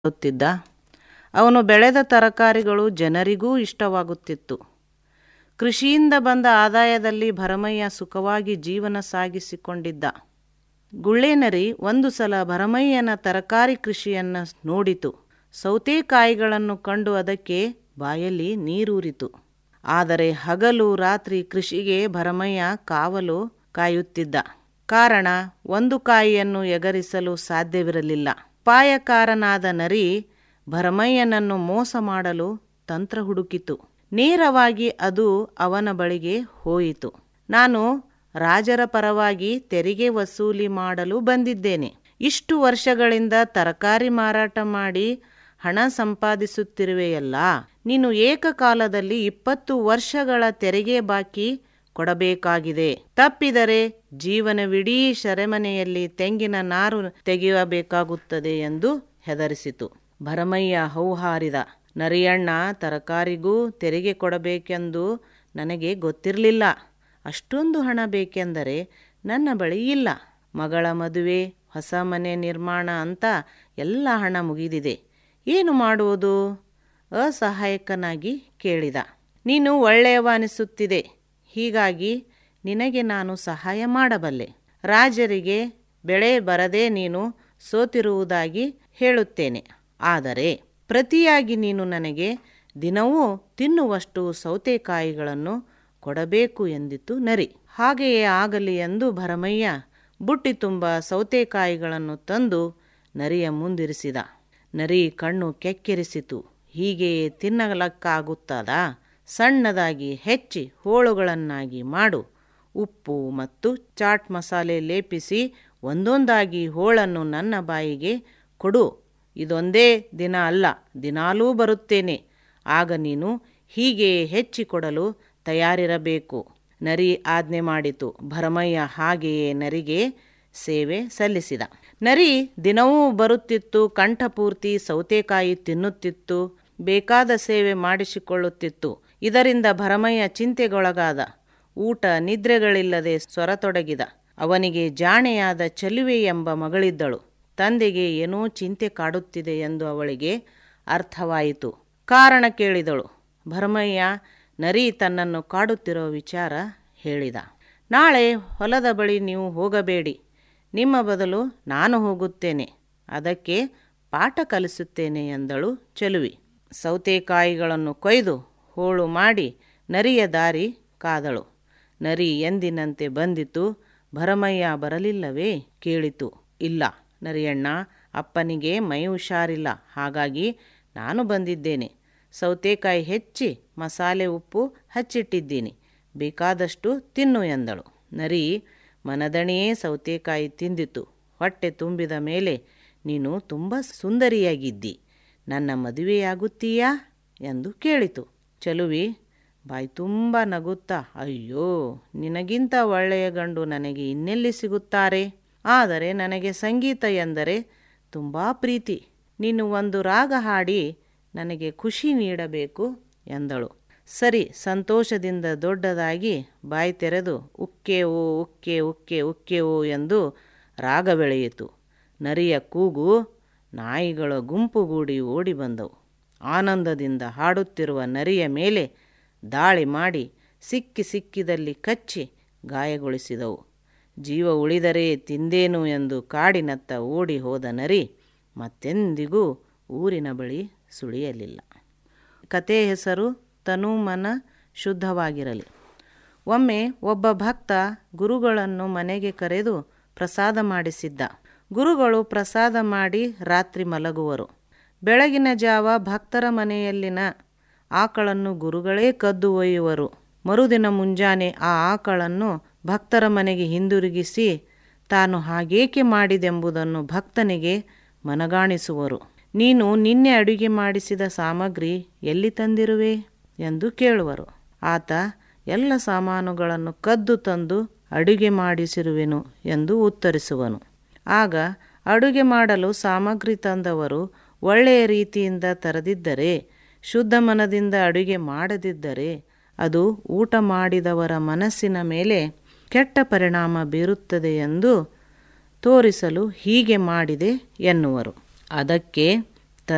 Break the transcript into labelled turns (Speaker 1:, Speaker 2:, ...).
Speaker 1: ಮಾಡುತ್ತಿದ್ದ ಅವನು ಬೆಳೆದ ತರಕಾರಿಗಳು ಜನರಿಗೂ ಇಷ್ಟವಾಗುತ್ತಿತ್ತು ಕೃಷಿಯಿಂದ ಬಂದ ಆದಾಯದಲ್ಲಿ ಭರಮಯ್ಯ ಸುಖವಾಗಿ ಜೀವನ ಸಾಗಿಸಿಕೊಂಡಿದ್ದ ಗುಳ್ಳೇನರಿ ಒಂದು ಸಲ ಭರಮಯ್ಯನ ತರಕಾರಿ ಕೃಷಿಯನ್ನು ನೋಡಿತು ಸೌತೆಕಾಯಿಗಳನ್ನು ಕಂಡು ಅದಕ್ಕೆ ಬಾಯಲ್ಲಿ ನೀರೂರಿತು ಆದರೆ ಹಗಲು ರಾತ್ರಿ ಕೃಷಿಗೆ ಭರಮಯ್ಯ ಕಾವಲು ಕಾಯುತ್ತಿದ್ದ ಕಾರಣ ಒಂದು ಕಾಯಿಯನ್ನು ಎಗರಿಸಲು ಸಾಧ್ಯವಿರಲಿಲ್ಲ ಪಾಯಕಾರನಾದ ನರಿ ಭರಮಯ್ಯನನ್ನು ಮೋಸ ಮಾಡಲು ತಂತ್ರ ಹುಡುಕಿತು ನೇರವಾಗಿ ಅದು ಅವನ ಬಳಿಗೆ ಹೋಯಿತು ನಾನು ರಾಜರ ಪರವಾಗಿ ತೆರಿಗೆ ವಸೂಲಿ ಮಾಡಲು ಬಂದಿದ್ದೇನೆ ಇಷ್ಟು ವರ್ಷಗಳಿಂದ ತರಕಾರಿ ಮಾರಾಟ ಮಾಡಿ ಹಣ ಸಂಪಾದಿಸುತ್ತಿರುವೆಯಲ್ಲ ನೀನು ಏಕಕಾಲದಲ್ಲಿ ಇಪ್ಪತ್ತು ವರ್ಷಗಳ ತೆರಿಗೆ ಬಾಕಿ ಕೊಡಬೇಕಾಗಿದೆ ತಪ್ಪಿದರೆ ಜೀವನವಿಡೀ ಸೆರೆಮನೆಯಲ್ಲಿ ತೆಂಗಿನ ನಾರು ತೆಗೆಯಬೇಕಾಗುತ್ತದೆ ಎಂದು ಹೆದರಿಸಿತು ಭರಮಯ್ಯ ಹೌಹಾರಿದ ನರಿಯಣ್ಣ ತರಕಾರಿಗೂ ತೆರಿಗೆ ಕೊಡಬೇಕೆಂದು ನನಗೆ ಗೊತ್ತಿರಲಿಲ್ಲ ಅಷ್ಟೊಂದು ಹಣ ಬೇಕೆಂದರೆ ನನ್ನ ಬಳಿ ಇಲ್ಲ ಮಗಳ ಮದುವೆ ಹೊಸ ಮನೆ ನಿರ್ಮಾಣ ಅಂತ ಎಲ್ಲ ಹಣ ಮುಗಿದಿದೆ ಏನು ಮಾಡುವುದು ಅಸಹಾಯಕನಾಗಿ ಕೇಳಿದ ನೀನು ಒಳ್ಳೆಯವ ಅನಿಸುತ್ತಿದೆ ಹೀಗಾಗಿ ನಿನಗೆ ನಾನು ಸಹಾಯ ಮಾಡಬಲ್ಲೆ ರಾಜರಿಗೆ ಬೆಳೆ ಬರದೆ ನೀನು ಸೋತಿರುವುದಾಗಿ ಹೇಳುತ್ತೇನೆ ಆದರೆ ಪ್ರತಿಯಾಗಿ ನೀನು ನನಗೆ ದಿನವೂ ತಿನ್ನುವಷ್ಟು ಸೌತೆಕಾಯಿಗಳನ್ನು ಕೊಡಬೇಕು ಎಂದಿತು ನರಿ ಹಾಗೆಯೇ ಆಗಲಿ ಎಂದು ಭರಮಯ್ಯ ಬುಟ್ಟಿ ತುಂಬ ಸೌತೆಕಾಯಿಗಳನ್ನು ತಂದು ನರಿಯ ಮುಂದಿರಿಸಿದ ನರಿ ಕಣ್ಣು ಕೆಕ್ಕೆರಿಸಿತು ಹೀಗೆಯೇ ತಿನ್ನಲಕ್ಕಾಗುತ್ತದಾ ಸಣ್ಣದಾಗಿ ಹೆಚ್ಚಿ ಹೋಳುಗಳನ್ನಾಗಿ ಮಾಡು ಉಪ್ಪು ಮತ್ತು ಚಾಟ್ ಮಸಾಲೆ ಲೇಪಿಸಿ ಒಂದೊಂದಾಗಿ ಹೋಳನ್ನು ನನ್ನ ಬಾಯಿಗೆ ಕೊಡು ಇದೊಂದೇ ದಿನ ಅಲ್ಲ ದಿನಾಲೂ ಬರುತ್ತೇನೆ ಆಗ ನೀನು ಹೀಗೆಯೇ ಹೆಚ್ಚಿಕೊಡಲು ತಯಾರಿರಬೇಕು ನರಿ ಆಜ್ಞೆ ಮಾಡಿತು ಭರಮಯ್ಯ ಹಾಗೆಯೇ ನರಿಗೆ ಸೇವೆ ಸಲ್ಲಿಸಿದ ನರಿ ದಿನವೂ ಬರುತ್ತಿತ್ತು ಕಂಠಪೂರ್ತಿ ಸೌತೆಕಾಯಿ ತಿನ್ನುತ್ತಿತ್ತು ಬೇಕಾದ ಸೇವೆ ಮಾಡಿಸಿಕೊಳ್ಳುತ್ತಿತ್ತು ಇದರಿಂದ ಭರಮಯ್ಯ ಚಿಂತೆಗೊಳಗಾದ ಊಟ ನಿದ್ರೆಗಳಿಲ್ಲದೆ ಸ್ವರತೊಡಗಿದ ಅವನಿಗೆ ಜಾಣೆಯಾದ ಚಲುವೆ ಎಂಬ ಮಗಳಿದ್ದಳು ತಂದೆಗೆ ಏನೋ ಚಿಂತೆ ಕಾಡುತ್ತಿದೆ ಎಂದು ಅವಳಿಗೆ ಅರ್ಥವಾಯಿತು ಕಾರಣ ಕೇಳಿದಳು ಭರಮಯ್ಯ ನರಿ ತನ್ನನ್ನು ಕಾಡುತ್ತಿರೋ ವಿಚಾರ ಹೇಳಿದ ನಾಳೆ ಹೊಲದ ಬಳಿ ನೀವು ಹೋಗಬೇಡಿ ನಿಮ್ಮ ಬದಲು ನಾನು ಹೋಗುತ್ತೇನೆ ಅದಕ್ಕೆ ಪಾಠ ಕಲಿಸುತ್ತೇನೆ ಎಂದಳು ಚೆಲುವಿ ಸೌತೆಕಾಯಿಗಳನ್ನು ಕೊಯ್ದು ಹೋಳು ಮಾಡಿ ನರಿಯ ದಾರಿ ಕಾದಳು ನರಿ ಎಂದಿನಂತೆ ಬಂದಿತು ಭರಮಯ್ಯ ಬರಲಿಲ್ಲವೇ ಕೇಳಿತು ಇಲ್ಲ ನರಿಯಣ್ಣ ಅಪ್ಪನಿಗೆ ಮೈ ಹುಷಾರಿಲ್ಲ ಹಾಗಾಗಿ ನಾನು ಬಂದಿದ್ದೇನೆ ಸೌತೆಕಾಯಿ ಹೆಚ್ಚಿ ಮಸಾಲೆ ಉಪ್ಪು ಹಚ್ಚಿಟ್ಟಿದ್ದೀನಿ ಬೇಕಾದಷ್ಟು ತಿನ್ನು ಎಂದಳು ನರಿ ಮನದಣಿಯೇ ಸೌತೆಕಾಯಿ ತಿಂದಿತು ಹೊಟ್ಟೆ ತುಂಬಿದ ಮೇಲೆ ನೀನು ತುಂಬ ಸುಂದರಿಯಾಗಿದ್ದಿ ನನ್ನ ಮದುವೆಯಾಗುತ್ತೀಯಾ ಎಂದು ಕೇಳಿತು ಚಲುವಿ ಬಾಯಿ ತುಂಬ ನಗುತ್ತಾ ಅಯ್ಯೋ ನಿನಗಿಂತ ಒಳ್ಳೆಯ ಗಂಡು ನನಗೆ ಇನ್ನೆಲ್ಲಿ ಸಿಗುತ್ತಾರೆ ಆದರೆ ನನಗೆ ಸಂಗೀತ ಎಂದರೆ ತುಂಬ ಪ್ರೀತಿ ನೀನು ಒಂದು ರಾಗ ಹಾಡಿ ನನಗೆ ಖುಷಿ ನೀಡಬೇಕು ಎಂದಳು ಸರಿ ಸಂತೋಷದಿಂದ ದೊಡ್ಡದಾಗಿ ಬಾಯಿ ತೆರೆದು ಉಕ್ಕೆ ಓ ಉಕ್ಕೆ ಉಕ್ಕೆ ಉಕ್ಕೆ ಓ ಎಂದು ರಾಗ ಬೆಳೆಯಿತು ನರಿಯ ಕೂಗು ನಾಯಿಗಳ ಗುಂಪುಗೂಡಿ ಓಡಿ ಬಂದವು ಆನಂದದಿಂದ ಹಾಡುತ್ತಿರುವ ನರಿಯ ಮೇಲೆ ದಾಳಿ ಮಾಡಿ ಸಿಕ್ಕಿ ಸಿಕ್ಕಿದಲ್ಲಿ ಕಚ್ಚಿ ಗಾಯಗೊಳಿಸಿದವು ಜೀವ ಉಳಿದರೆ ತಿಂದೇನು ಎಂದು ಕಾಡಿನತ್ತ ಓಡಿ ಹೋದ ನರಿ ಮತ್ತೆಂದಿಗೂ ಊರಿನ ಬಳಿ ಸುಳಿಯಲಿಲ್ಲ ಕತೆ ಹೆಸರು ತನು ಮನ ಶುದ್ಧವಾಗಿರಲಿ ಒಮ್ಮೆ ಒಬ್ಬ ಭಕ್ತ ಗುರುಗಳನ್ನು ಮನೆಗೆ ಕರೆದು ಪ್ರಸಾದ ಮಾಡಿಸಿದ್ದ ಗುರುಗಳು ಪ್ರಸಾದ ಮಾಡಿ ರಾತ್ರಿ ಮಲಗುವರು ಬೆಳಗಿನ ಜಾವ ಭಕ್ತರ ಮನೆಯಲ್ಲಿನ ಆಕಳನ್ನು ಗುರುಗಳೇ ಕದ್ದು ಒಯ್ಯುವರು ಮರುದಿನ ಮುಂಜಾನೆ ಆ ಆಕಳನ್ನು ಭಕ್ತರ ಮನೆಗೆ ಹಿಂದಿರುಗಿಸಿ ತಾನು ಹಾಗೇಕೆ ಮಾಡಿದೆಂಬುದನ್ನು ಭಕ್ತನಿಗೆ ಮನಗಾಣಿಸುವರು ನೀನು ನಿನ್ನೆ ಅಡುಗೆ ಮಾಡಿಸಿದ ಸಾಮಗ್ರಿ ಎಲ್ಲಿ ತಂದಿರುವೆ ಎಂದು ಕೇಳುವರು ಆತ ಎಲ್ಲ ಸಾಮಾನುಗಳನ್ನು ಕದ್ದು ತಂದು ಅಡುಗೆ ಮಾಡಿಸಿರುವೆನು ಎಂದು ಉತ್ತರಿಸುವನು ಆಗ ಅಡುಗೆ ಮಾಡಲು ಸಾಮಗ್ರಿ ತಂದವರು ಒಳ್ಳೆಯ ರೀತಿಯಿಂದ ತರದಿದ್ದರೆ ಶುದ್ಧ ಮನದಿಂದ ಅಡುಗೆ ಮಾಡದಿದ್ದರೆ ಅದು ಊಟ ಮಾಡಿದವರ ಮನಸ್ಸಿನ ಮೇಲೆ ಕೆಟ್ಟ ಪರಿಣಾಮ ಬೀರುತ್ತದೆ ಎಂದು ತೋರಿಸಲು ಹೀಗೆ ಮಾಡಿದೆ ಎನ್ನುವರು ಅದಕ್ಕೆ